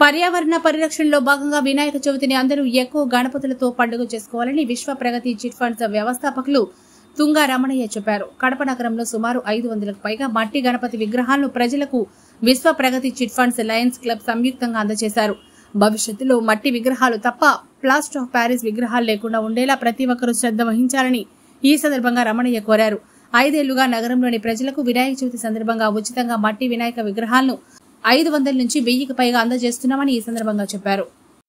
పర్యావరణ పరిరక్షణలో భాగంగా వినాయక చవితిని అందరూ ఎక్కువ గణపతులతో పండుగ చేసుకోవాలని విశ్వ ప్రగతి చిట్ ఫండ్స్ వ్యవస్థాపకులు తుంగా రమణయ్య చెప్పారు కడప నగరంలో సుమారు ఐదు వందలకు పైగా మట్టి గణపతి విగ్రహాలను ప్రజలకు Vishwa Pragati chit funds lions club సంయుక్తంగా అందజేశారు భవిష్యత్తులో మట్టి విగ్రహాలు తప్ప ప్లాస్టర్ ఆఫ్ ప్యారిస్ విగ్రహాలు లేకుండా ఉండేలా ప్రతి ఒక్కరూ శ్రద్ధ వహించాలని ఈ సందర్భంగా రమణయ్య కోరారు ఐదేళ్లుగా నగరంలోని ప్రజలకు వినాయక చవితి సందర్భంగా ఉచితంగా మట్టి వినాయక విగ్రహాలను ఐదు వందల నుంచి వెయ్యికి పైగా అందజేస్తున్నామని ఈ సందర్భంగా చెప్పారు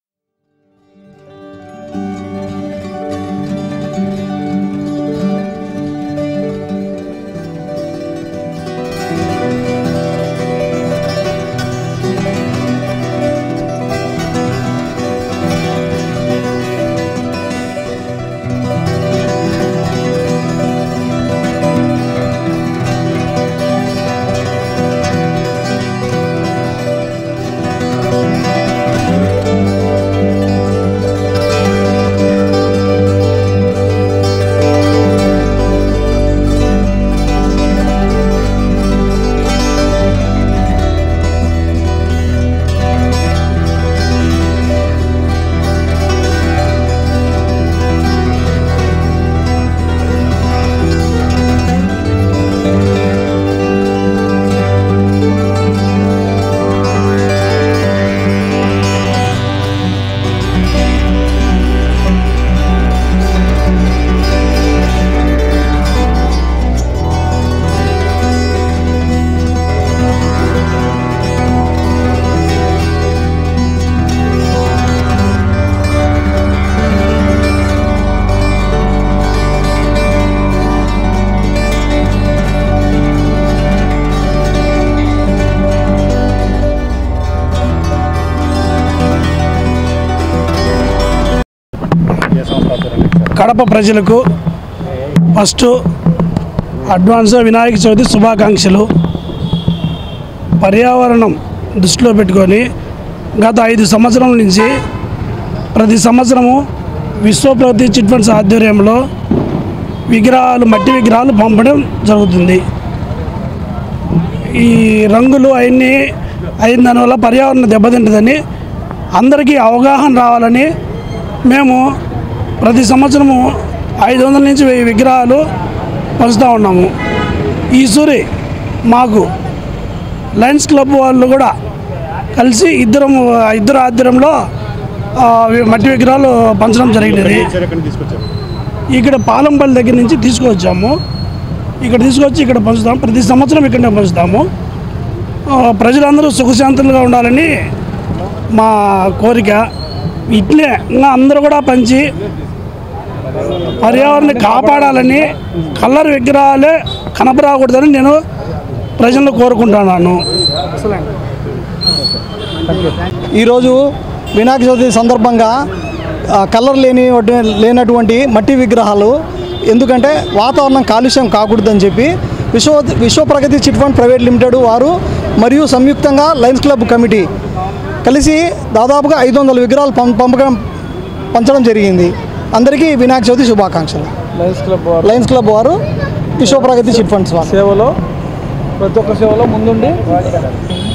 కడప ప్రజలకు ఫస్ట్ అడ్వాన్స్ వినాయక చవితి శుభాకాంక్షలు పర్యావరణం దృష్టిలో పెట్టుకొని గత ఐదు సంవత్సరాల నుంచి ప్రతి సంవత్సరము విశ్వప్రగతి చిట్ ఫండ్స్ ఆధ్వర్యంలో విగ్రహాలు మట్టి విగ్రహాలు పంపడం జరుగుతుంది ఈ రంగులు అవన్నీ అయిన దానివల్ల పర్యావరణం దెబ్బతింటుందని అందరికీ అవగాహన రావాలని మేము ప్రతి సంవత్సరము ఐదు వందల నుంచి వెయ్యి విగ్రహాలు పంచుతూ ఉన్నాము ఈ సూరి మాకు లయన్స్ క్లబ్ వాళ్ళు కూడా కలిసి ఇద్దరం ఇద్దరు ఆధ్వర్యంలో ఆ, మట్టి విగ్రహాలు పంచడం జరిగినది ఇక్కడ పాలంపల్లి దగ్గర నుంచి తీసుకువచ్చాము ఇక్కడ తీసుకొచ్చి ఇక్కడ పంచుతాము ప్రతి సంవత్సరం ఇక్కడనే పంచుతాము ఆ, ప్రజలందరూ సుఖశాంతులుగా ఉండాలని మా కోరిక ఇట్లే ఇంకా అందరూ కూడా పంచి పర్యావరణాన్ని కాపాడాలని కలర్ విగ్రహాలే కనపరాకూడదని నేను ప్రజలను కోరుకుంటున్నాను ఈరోజు వినాయక చవితి సందర్భంగా ఆ, కలర్ లేని లేనటువంటి మట్టి విగ్రహాలు ఎందుకంటే వాతావరణం కాలుష్యం కాకూడదని చెప్పి Vishwa Vishwa Pragati chit fund private limited వారు మరియు సంయుక్తంగా లయన్స్ క్లబ్ కమిటీ కలిసి దాదాపుగా ఐదు వందల విగ్రహాలు పం పంపకం పంచడం జరిగింది అందరికీ వినాయక చవితి శుభాకాంక్షలు లయన్స్ క్లబ్ వారు లయన్స్ క్లబ్ వారు విశ్వ ప్రగతి చిట్ ఫండ్స్ వారు సేవలో ప్రతి ఒక్క సేవలో ముందుండి